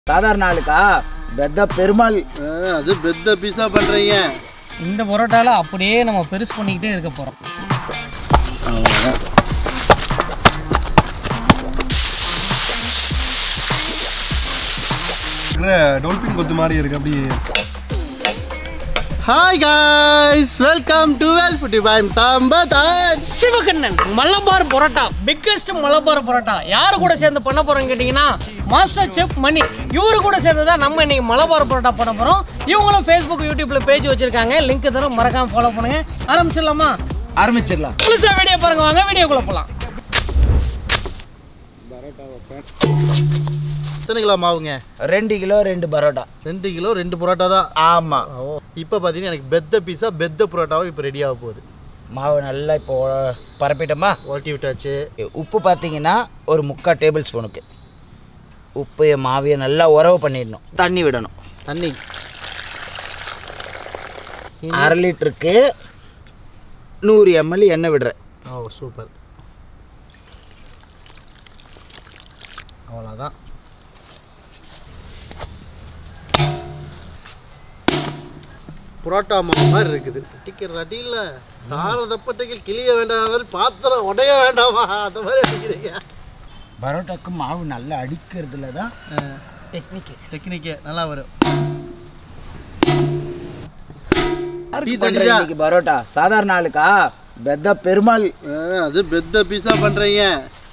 சாதாரண ஆளுக்கா பெத்த பெருமாள் ஆ, அது பெத்த பீஸா பண்றீங்க இந்த பரோட்டால அப்படியே நம்ம பெருசு பண்ணிக்கிட்டே இருக்க போகிறோம் டொல்பின் கொத்து மாதிரி இருக்கு அப்படி hi guys welcome to well footy பாய் சாம்பதான் சிவகண்ணன் மலபார் பரோட்டா பிக்கஸ்ட் மலபார் பரோட்டா யாரு கூட சேர்ந்து பண்ண போறோம்னு கேட்டிங்கன்னா மாஸ்டர் செஃப் மணி இவரு கூட சேர்ந்து தான் நம்ம இன்னைக்கு மலபார் பரோட்டா பண்ண போறோம் இவங்களும் ஃபேஸ்புக் யூடியூப்ல பேஜ் வச்சிருக்காங்க லிங்க் தரும் மறக்காம ஃபாலோ பண்ணுங்க ஆரம்பிச்சிடலாமா ஆரம்பிச்சிடலாம் புதுசா வீடியோ பாருங்க வாங்க வீடியோக்குள்ள போலாம் எத்தனை கிலோ மாவுங்க ரெண்டு கிலோ ரெண்டு பரோட்டா ரெண்டு கிலோ ரெண்டு புரோட்டா தான் ஆமாம் ஓ இப்போ பார்த்தீங்கன்னா எனக்கு பெத்த பீஸா பெத்த புரோட்டாவும் இப்போ ரெடி ஆக போகுது மாவு நல்லா இப்போ பரப்பிட்டோமா ஓட்டி விட்டாச்சு உப்பு பார்த்தீங்கன்னா ஒரு முக்கால் டேபிள் ஸ்பூனுக்கு உப்பு மாவையை நல்லா உறவு பண்ணிடணும் தண்ணி விடணும் தண்ணி அரை லிட்டருக்கு நூறு எம்எல் எண்ணெய் விடுறேன் ஓ சூப்பர் அவ்வளோதான் புரோட்டா மாவு மாதிரி இருக்குது டிக்கெட் அடியில் தார தப்பட்டைகள் கிளிய வேண்டாம் மாதிரி பாத்திரம் உடைய வேண்டாமா அந்த மாதிரி அடிக்கிறீங்க பரோட்டாக்கு மாவு நல்லா அடிக்கிறதுல தான் டெக்னிக்கு டெக்னிக்கே நல்லா வரும் டீ பண்ற தண்ணியா? இன்னைக்கு பரோட்டா சாதாரண ஆளுக்கா பெத்த பெருமாள் ஆ, அது பெத்த பீஸா பண்ணுறீங்க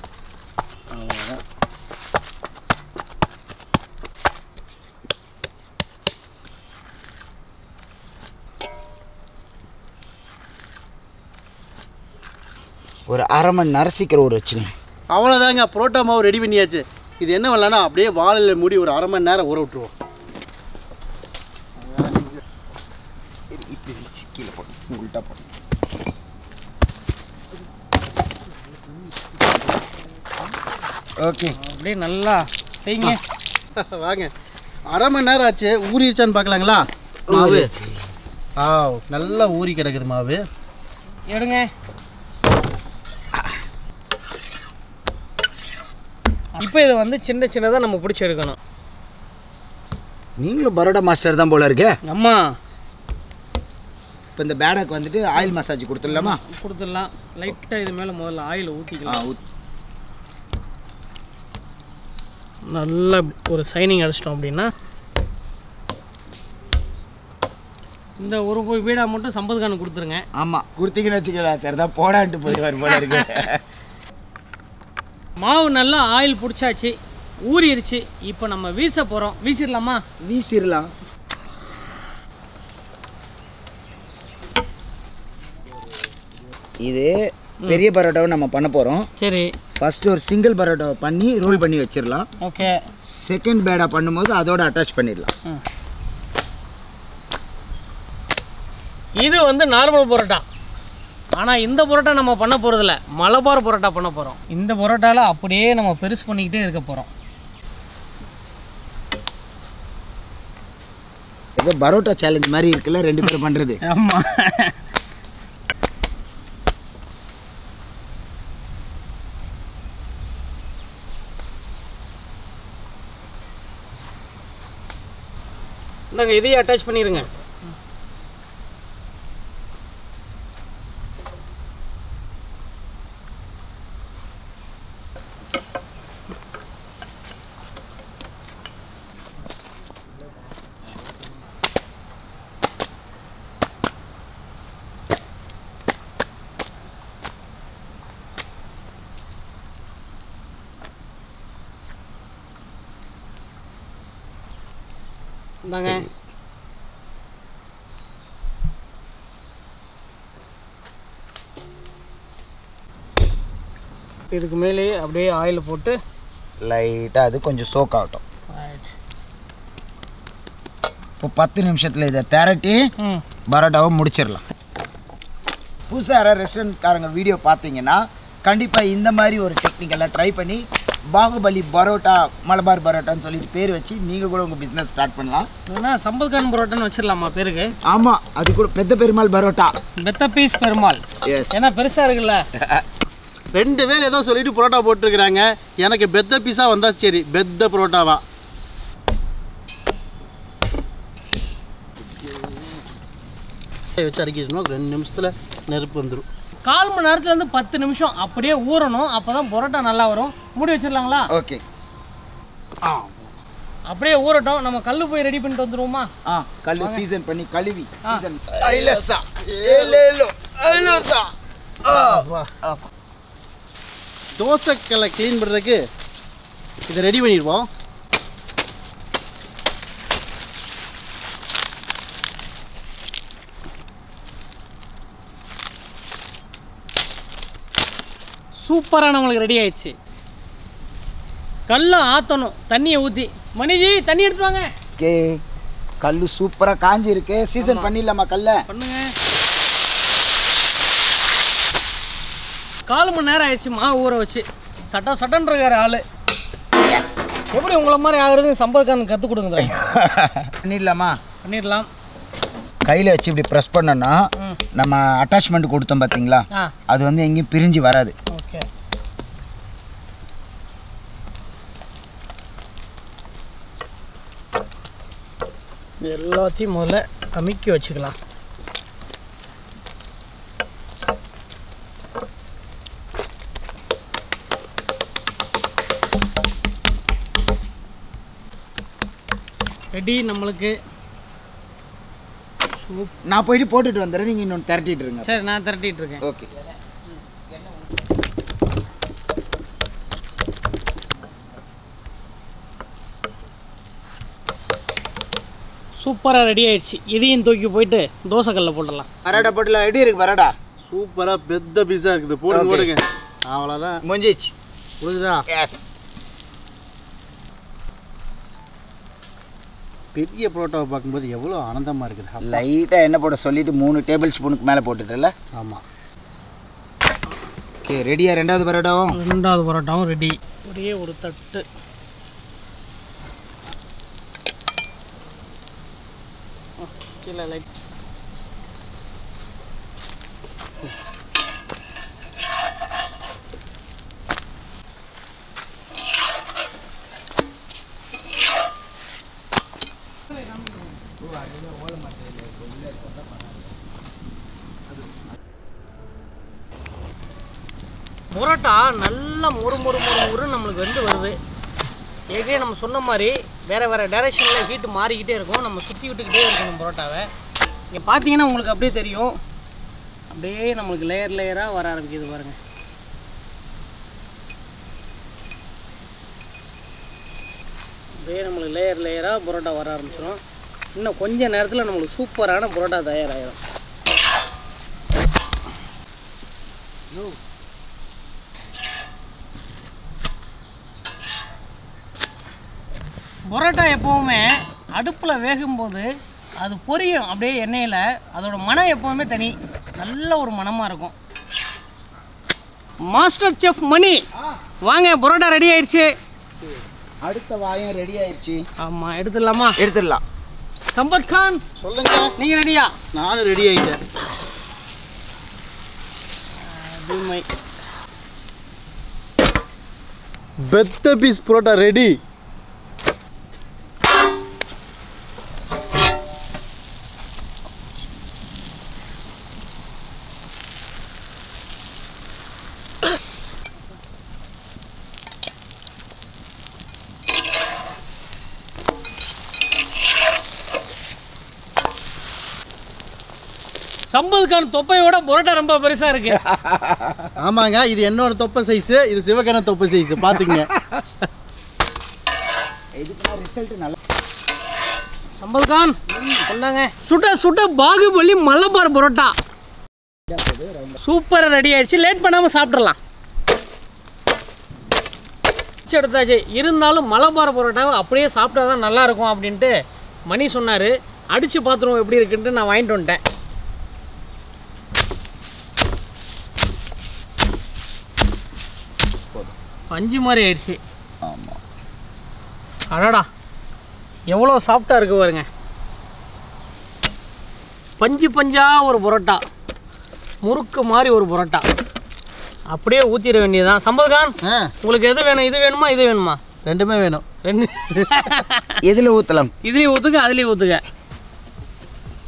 ஒரு அரை மணி நேரம் சீக்கிரம் ஊற வச்சுங்க அவ்வளோதாங்க புரோட்டா மாவு ரெடி பண்ணியாச்சு இது என்ன பண்ணலாம்னா அப்படியே வாழையில் மூடி ஒரு அரை மணி நேரம் ஊற விட்டுருவோம் கீழே போட்டு உள்ட்டா போட்டு ஓகே அப்படியே நல்லா செய்யுங்க வாங்க அரை மணி நேரம் ஆச்சு ஊறிடுச்சான்னு பார்க்கலாங்களா மாவு ஆ நல்லா ஊறி கிடக்குது மாவு எடுங்க இப்போ இதை வந்து சின்ன சின்னதாக நம்ம பிடிச்சி எடுக்கணும் நீங்களும் பரோட்டா மாஸ்டர் தான் போல இருக்கே அம்மா இப்போ இந்த பேடாக்கு வந்துட்டு ஆயில் மசாஜ் கொடுத்துடலாமா கொடுத்துடலாம் லைட்டாக இது மேலே முதல்ல ஆயில் ஊற்றிக்கலாம் நல்லா ஒரு சைனிங் அடிச்சிட்டோம் அப்படின்னா இந்த ஒரு போய் வீடா மட்டும் சம்பதுக்கான கொடுத்துருங்க ஆமாம் கொடுத்தீங்கன்னு வச்சுக்கலாம் சரி தான் போடான்ட்டு போயிடுவார் போல இருக்கு மாவு நல்லா ஆயில் பிடிச்சாச்சு ஊறிடுச்சு இப்போ நம்ம வீச போகிறோம் வீசிடலாமா வீசிடலாம் இது பெரிய பரோட்டாவை நம்ம பண்ண போகிறோம் சரி ஃபர்ஸ்ட் ஒரு சிங்கிள் பரோட்டாவை பண்ணி ரோல் பண்ணி வச்சிடலாம் ஓகே செகண்ட் பேடா பண்ணும்போது அதோட அட்டாச் பண்ணிடலாம் இது வந்து நார்மல் பரோட்டா ஆனால் இந்த பரோட்டா நம்ம பண்ண போகிறதில்ல மலபார் பரோட்டா பண்ண போகிறோம் இந்த பரோட்டாவில் அப்படியே நம்ம பெருசு பண்ணிக்கிட்டே இருக்க போகிறோம் ஏதோ பரோட்டா சேலஞ்ச் மாதிரி இருக்குல்ல ரெண்டு பேரும் பண்ணுறது ஆமாம் இந்தாங்க இதையும் அட்டாச் பண்ணிடுங்க இந்தாங்க இதுக்கு மேலேயே அப்படியே ஆயில் போட்டு லைட்டாக அது கொஞ்சம் சோக் ஆகட்டும் இப்போ பத்து நிமிஷத்தில் இதை திரட்டி ம் பரோட்டாவை முடிச்சிடலாம் புதுசாக யாராவது ரெஸ்டாரண்ட்காரங்க வீடியோ பார்த்தீங்கன்னா கண்டிப்பாக இந்த மாதிரி ஒரு டெக்னிக்கெல்லாம் ட்ரை பண்ணி பாகுபலி பரோட்டா மலபார் பரோட்டான்னு சொல்லிட்டு பேர் வச்சு நீங்கள் கூட உங்கள் பிஸ்னஸ் ஸ்டார்ட் பண்ணலாம் ஏன்னா சம்பல்கான் பரோட்டான்னு வச்சிடலாமா பேருக்கு ஆமாம் அது கூட பெத்த பெருமாள் பரோட்டா பெத்த பீஸ் பெருமாள் எஸ் ஏன்னா பெருசாக இருக்குல்ல ரெண்டு பேர் ஏதோ சொல்லிட்டு புரோட்டா போட்டிருக்கிறாங்க எனக்கு பெத்த பீஸா வந்தா சரி பெத்த புரோட்டாவா வச்சு அரைக்கிட்டோம்னா ஒரு ரெண்டு நிமிஷத்தில் நெருப்பு வந்துடும் கால் மணி நேரத்துலேருந்து பத்து நிமிஷம் அப்படியே ஊறணும் அப்போ தான் பரோட்டா நல்லா வரும் மூடி வச்சிடலாங்களா ஓகே அப்படியே ஊறட்டும் நம்ம கல் போய் ரெடி பண்ணிட்டு வந்துருவோமா ஆ கல் சீசன் பண்ணி கழுவி ஆ. season. ஐலசா ஏலேலோ ஐலசா ஆ தோசைக்கல்லை க்ளீன் பண்ணுறதுக்கு இதை ரெடி பண்ணிடுவோம் சூப்பராக நம்மளுக்கு ரெடி ஆயிடுச்சு கல்லை ஆற்றணும் தண்ணியை ஊற்றி மணிஜி தண்ணி எடுத்து வாங்க ஓகே கல் சூப்பரா காஞ்சி இருக்கு சீசன் பண்ணிடலாமா கல்ல பண்ணுங்க கால் மணி நேரம் ஆயிடுச்சு மாவு ஊற வச்சு சட்ட சட்டன்றிருக்காரு ஆளு எப்படி உங்களை மாதிரி ஆகுறது சம்பளக்காரன் கற்றுக் கொடுங்க தம்பி. பண்ணிடலாமா பண்ணிடலாம் கையில் வச்சு இப்படி ப்ரெஸ் பண்ணோன்னா ம். நம்ம அட்டாச்மெண்ட் கொடுத்தோம் பார்த்தீங்களா ஆ அது வந்து எங்கேயும் பிரிஞ்சு வராது ஓகே எல்லாத்தையும் முதல்ல அமுக்கி வச்சுக்கலாம் ரெடி நம்மளுக்கு நான் போயிட்டு போட்டுட்டு வந்துடுறேன் நீங்கள் இன்னொன்று திரட்டிட்டு இருங்க சரி நான் திரட்டிட்டு இருக்கேன் ஓகே சூப்பராக ரெடி ஆயிடுச்சு இதையும் தூக்கி போயிட்டு தோசைக்கல்ல போட்டுடலாம் பரோட்டா போட்டுலாம் எப்படி இருக்கு பரோட்டா சூப்பராக பெத்த பீஸாக இருக்குது போடுங்க Okay. போடுங்க அவ்வளோதான் முடிஞ்சிச்சு புரியுதா எஸ் பெரிய புரோட்டாவை பார்க்கும்போது எவ்வளோ ஆனந்தமாக இருக்குது லைட்டாக என்ன போட சொல்லிட்டு மூணு டேபிள் ஸ்பூனுக்கு மேலே போட்டுட்டல ஆமாம் ஓகே ரெடியா ரெண்டாவது பரோட்டாவும் ரெண்டாவது பரோட்டாவும் ரெடி ஒரே ஒரு தட்டு கீழே லைட் புரோட்டா நல்லா முறு முறு முறு முறு நம்மளுக்கு வந்து வருது ஏற்கனவே நம்ம சொன்ன மாதிரி வேறு வேறு டைரெக்ஷனில் ஹீட்டு மாறிக்கிட்டே இருக்கும் நம்ம சுற்றி விட்டுக்கிட்டே இருக்கணும் புரோட்டாவை இங்கே பார்த்தீங்கன்னா உங்களுக்கு அப்படியே தெரியும் அப்படியே நம்மளுக்கு லேயர் லேயராக வர ஆரம்பிக்குது பாருங்கள் அப்படியே நம்மளுக்கு லேயர் லேயராக புரோட்டா வர ஆரம்பிச்சிடும் இன்னும் கொஞ்ச நேரத்தில் நம்மளுக்கு சூப்பரான புரோட்டா தயாராகிடும் பரோட்டா எப்போவுமே அடுப்பில் வேகும்போது அது பொரியும் அப்படியே எண்ணெயில் அதோட மனம் எப்போவுமே தனி நல்ல ஒரு மணமாக இருக்கும் மாஸ்டர் செஃப் மணி வாங்க பரோட்டா ரெடி ஆயிடுச்சு அடுத்த வாயம் ரெடி ஆயிடுச்சு ஆமாம் எடுத்துடலாமா எடுத்துடலாம் சம்பத் கான் சொல்லுங்க நீங்கள் ரெடியா நானும் ரெடி ஆகிட்டேன் அருமை பெத்த பீஸ் புரோட்டா ரெடி சம்பத் கான் தொப்பையோட பரோட்டா ரொம்ப பெருசாக இருக்கு ஆமாங்க இது என்னோட தொப்பை சைஸு இது சிவகண தொப்பை சைஸு பார்த்துக்குங்க இதுக்கு ரிசல்ட் நல்லா சம்பத் கான் சொன்னாங்க சுட சுட பாகுபலி மலபார் பரோட்டா சூப்பராக ரெடி ஆயிடுச்சு லேட் பண்ணாமல் சாப்பிட்றலாம் பிச்சை எடுத்தாச்சு இருந்தாலும் மலபார் பரோட்டாவை அப்படியே சாப்பிட்டா தான் நல்லா இருக்கும் அப்படின்ட்டு மணி சொன்னார் அடித்து பார்த்துருவோம் எப்படி இருக்குன்ட்டு நான் வாங்கிட்டு வந்துட்டேன் பஞ்சு மாதிரி ஆயிடுச்சு ஆமாம் அடடா எவ்வளோ சாஃப்டாக இருக்கு பாருங்க பஞ்சு பஞ்சா ஒரு புரோட்டா முறுக்கு மாதிரி ஒரு புரோட்டா அப்படியே ஊற்றிட வேண்டியதுதான் சம்பத்கான் ஆ உங்களுக்கு எது வேணும் இது வேணுமா இது வேணுமா ரெண்டுமே வேணும் ரெண்டு எதில் ஊற்றலாம் இதுலேயும் ஊற்றுங்க அதுலேயும் ஊற்றுங்க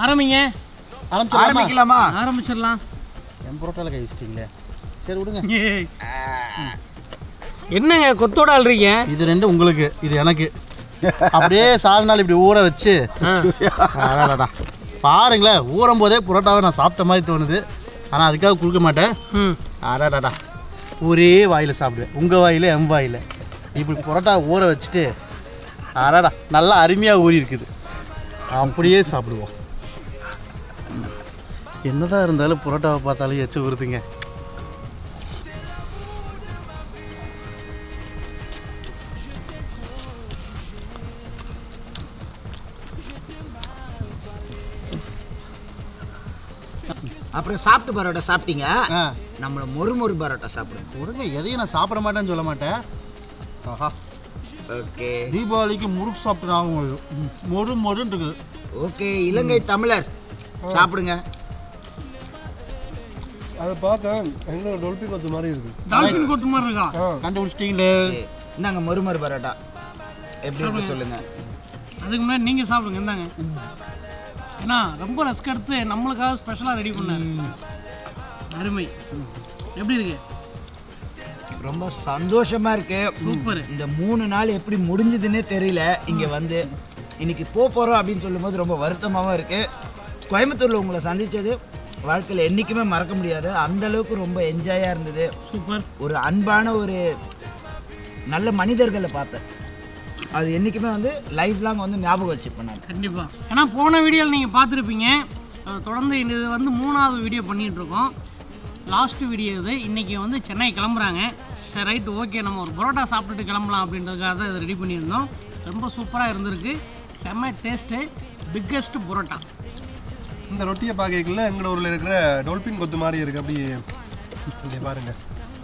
ஆரம்பிங்க ஆரம்பிச்சிடலாமா ஆரம்பிக்கலாமா ஆரம்பிச்சிடலாம் என் புரோட்டாவில் கை வச்சிட்டிங்களே சரி விடுங்க ஏய். என்னங்க கொத்தோட அல்றீங்க இது ரெண்டு உங்களுக்கு இது எனக்கு அப்படியே சால் நாள் இப்படி ஊற வச்சு அடாடா. பாருங்களேன் ஊறும் போதே புரோட்டாவை நான் சாப்பிட்ட மாதிரி தோணுது ஆனால் அதுக்காக கொடுக்க மாட்டேன் ம் அடாடாடா ஒரே வாயில் சாப்பிடுவேன் உங்கள் வாயில் என் வாயில் இப்படி புரோட்டா ஊற வச்சுட்டு அடாடா நல்லா அருமையாக ஊறி இருக்குது அப்படியே சாப்பிடுவோம் என்னதான் இருந்தாலும் புரோட்டாவை பார்த்தாலும் எச்ச ஊறுதுங்க அப்புறம் சாப்பிட்டு பரோட்டா சாப்பிட்டீங்க ஆ நம்மள மொறு மொறு பரோட்டா சாப்பிடுங்க விடுங்க எதையும் நான் சாப்பிட மாட்டேன்னு சொல்ல மாட்டேன் ஆஹா ஓகே தீபாவளிக்கு முறுக்கு சாப்பிட்டு நான் மொறு மொறுன்னு இருக்குது ஓகே இலங்கை தமிழர் சாப்பிடுங்க அதை பார்க்க எங்க டொல்பின் கொத்து மாதிரி இருக்கு டால்பின் கொத்து மாதிரி இருக்கா கண்டுபிடிச்சிட்டீங்களே ஓகே. இந்தாங்க மொறு மொறு பரோட்டா எப்படி இருக்கு சொல்லுங்க அதுக்கு முன்னாடி நீங்கள் சாப்பிடுங்க இந்தாங்க ஏன்னா ரொம்ப ரெஸ்க் எடுத்து நம்மளுக்காக ஸ்பெஷலாக ரெடி பண்ணாரு அருமை எப்படி இருக்கு ரொம்ப சந்தோஷமா இருக்கு சூப்பர் இந்த மூணு நாள் எப்படி முடிஞ்சதுன்னே தெரியல இங்க வந்து இன்னைக்கு போக போறோம் அப்படின்னு சொல்லும்போது ரொம்ப வருத்தமாகவும் இருக்கு கோயம்புத்தூர்ல உங்களை சந்திச்சது வாழ்க்கையில் என்றைக்குமே மறக்க முடியாது அந்த அளவுக்கு ரொம்ப என்ஜாயாக இருந்தது சூப்பர் ஒரு அன்பான ஒரு நல்ல மனிதர்களை பார்த்தேன் அது என்றைக்குமே வந்து லைஃப் லாங் வந்து ஞாபகம் வச்சுப்பேன் நான் கண்டிப்பாக ஏன்னா போன வீடியோவில் நீங்கள் பார்த்துருப்பீங்க அஹ் தொடர்ந்து இந்த இது வந்து மூணாவது வீடியோ பண்ணிகிட்டு இருக்கோம் லாஸ்ட் வீடியோ இது இன்றைக்கி வந்து சென்னை கிளம்புறாங்க சரி ரைட்டு ஓகே நம்ம ஒரு பரோட்டா சாப்பிட்டுட்டு கிளம்பலாம் அப்படின்றதுக்காக தான் இதை ரெடி பண்ணியிருந்தோம் ரொம்ப சூப்பராக இருந்திருக்கு செம்ம டேஸ்ட்டு பிக்கெஸ்ட் பரோட்டா இந்த ரொட்டியை பார்க்கல எங்களோட ஊரில் இருக்கிற டொல்பின் கொத்து மாதிரி இருக்கு அப்படி இங்கே பாருங்க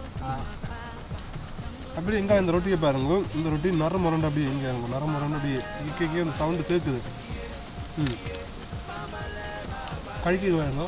அப்படி எங்க இந்த ரொட்டியை பாருங்க இந்த ரொட்டி நர முரண்டு அப்படி எங்க இருக்கு நர முரண்டு அப்படி இக்கே அந்த சவுண்டு கேட்குது ம் கழிக்கிது பாருங்க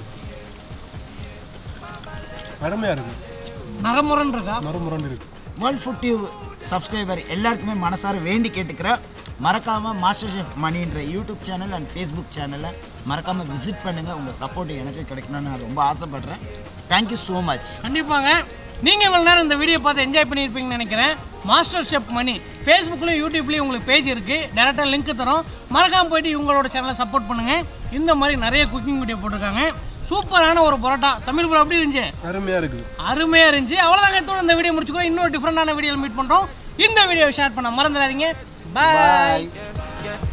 அருமையாக இருக்கு நரமுரன் இருக்கா நர முரண்டு இருக்கு வேர்ல்ட் ஃபுட் டியூப் சப்ஸ்கிரைபர் எல்லாருக்குமே மனசார வேண்டி கேட்டுக்கிறேன் மறக்காம மாஸ்டர் ஷெஃப் மணின்ற யூடியூப் சேனல் அண்ட் ஃபேஸ்புக் சேனலை மறக்காம விசிட் பண்ணுங்க உங்க சப்போர்ட் எனக்கு கிடைக்கணும்னு நான் ரொம்ப ஆசைப்படுறேன் தேங்க்யூ ஸோ மச் கண்டிப்பாங்க நீங்கள் இவ்வளோ நேரம் இந்த வீடியோ பார்த்து என்ஜாய் பண்ணியிருப்பீங்கன்னு நினைக்கிறேன் மாஸ்டர் ஷெஃப் மணி ஃபேஸ்புக்லையும் யூடியூப்லேயும் உங்களுக்கு பேஜ் இருக்குது டேரெக்டாக லிங்க் தரோம் மறக்காமல் போயிட்டு இவங்களோட சேனலை சப்போர்ட் பண்ணுங்கள் இந்த மாதிரி நிறைய குக்கிங் வீடியோ போட்டிருக்காங்க சூப்பரான ஒரு பரோட்டா தமிழ் ப்ரோ எப்படி இருந்துச்சு அருமையாக இருக்குது அருமையாக இருந்துச்சு அவ்வளோதாங்க இதோட இந்த வீடியோ முடிச்சுக்கோ இன்னொரு டிஃப்ரெண்டான வீடியோவில் மீட் பண்ணுறோம் இந்த வீடியோவை ஷேர் பண்ண மறந்துடாதீங்க பாய்